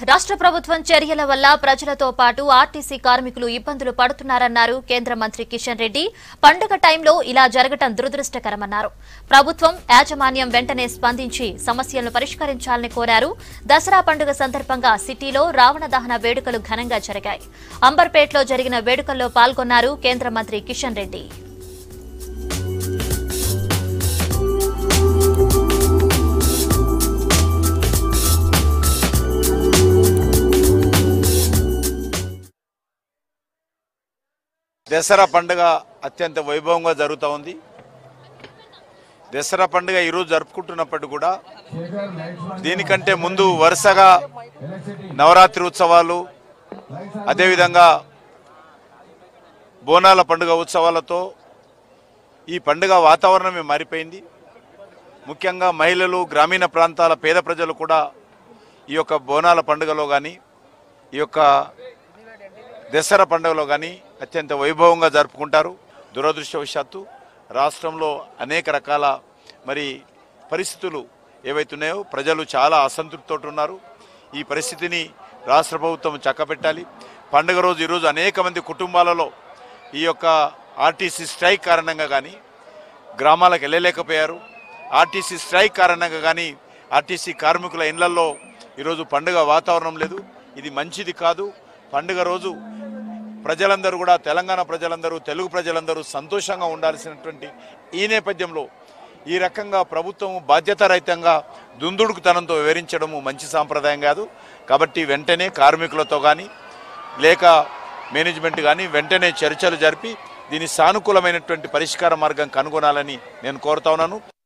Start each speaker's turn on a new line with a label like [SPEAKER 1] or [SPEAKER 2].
[SPEAKER 1] రాష్ట్ర ప్రభుత్వం చర్యల వల్ల ప్రజలతో పాటు ఆర్టీసీ కార్మికులు ఇబ్బందులు పడుతున్నారన్నారు కేంద్ర మంత్రి కిషన్ రెడ్డి పండుగ టైంలో ఇలా జరగటం దురదృష్టకరమన్నారు ప్రభుత్వం యాజమాన్యం వెంటనే స్పందించి సమస్యలను పరిష్కరించాలని కోరారు దసరా పండుగ సందర్భంగా సిటీలో రావణ దహన వేడుకలు ఘనంగా జరిగాయి అంబర్పేటలో జరిగిన వేడుకల్లో పాల్గొన్నారు కేంద్ర మంత్రి కిషన్ రెడ్డి
[SPEAKER 2] దసరా పండుగ అత్యంత వైభవంగా జరుగుతూ ఉంది దసరా పండుగ ఈరోజు జరుపుకుంటున్నప్పటికీ కూడా దీనికంటే ముందు వరుసగా నవరాత్రి ఉత్సవాలు అదేవిధంగా బోనాల పండుగ ఉత్సవాలతో ఈ పండుగ వాతావరణమే మారిపోయింది ముఖ్యంగా మహిళలు గ్రామీణ ప్రాంతాల పేద ప్రజలు కూడా ఈ యొక్క బోనాల పండుగలో కానీ ఈ యొక్క దసరా పండుగలో కానీ అత్యంత వైభవంగా జరుపుకుంటారు దురదృష్టవశాత్తు రాష్ట్రంలో అనేక రకాల మరి పరిస్థితులు ఏవైతున్నాయో ప్రజలు చాలా అసంతృప్తితో ఉన్నారు ఈ పరిస్థితిని రాష్ట్ర ప్రభుత్వం చక్కబెట్టాలి పండుగ రోజు ఈరోజు అనేక మంది కుటుంబాలలో ఈ యొక్క ఆర్టీసీ స్ట్రైక్ కారణంగా కానీ గ్రామాలకు వెళ్ళలేకపోయారు ఆర్టీసీ స్ట్రైక్ కారణంగా కానీ ఆర్టీసీ కార్మికుల ఇళ్లలో ఈరోజు పండుగ వాతావరణం లేదు ఇది మంచిది కాదు పండుగ రోజు ప్రజలందరూ కూడా తెలంగాణ ప్రజలందరూ తెలుగు ప్రజలందరూ సంతోషంగా ఉండాల్సినటువంటి ఈ నేపథ్యంలో ఈ రకంగా ప్రభుత్వం బాధ్యతారహితంగా దుందుడుకుతనంతో వివరించడము మంచి సాంప్రదాయం కాదు కాబట్టి వెంటనే కార్మికులతో కానీ లేక మేనేజ్మెంట్ కానీ వెంటనే చర్చలు జరిపి దీని సానుకూలమైనటువంటి పరిష్కార మార్గం కనుగొనాలని నేను కోరుతా ఉన్నాను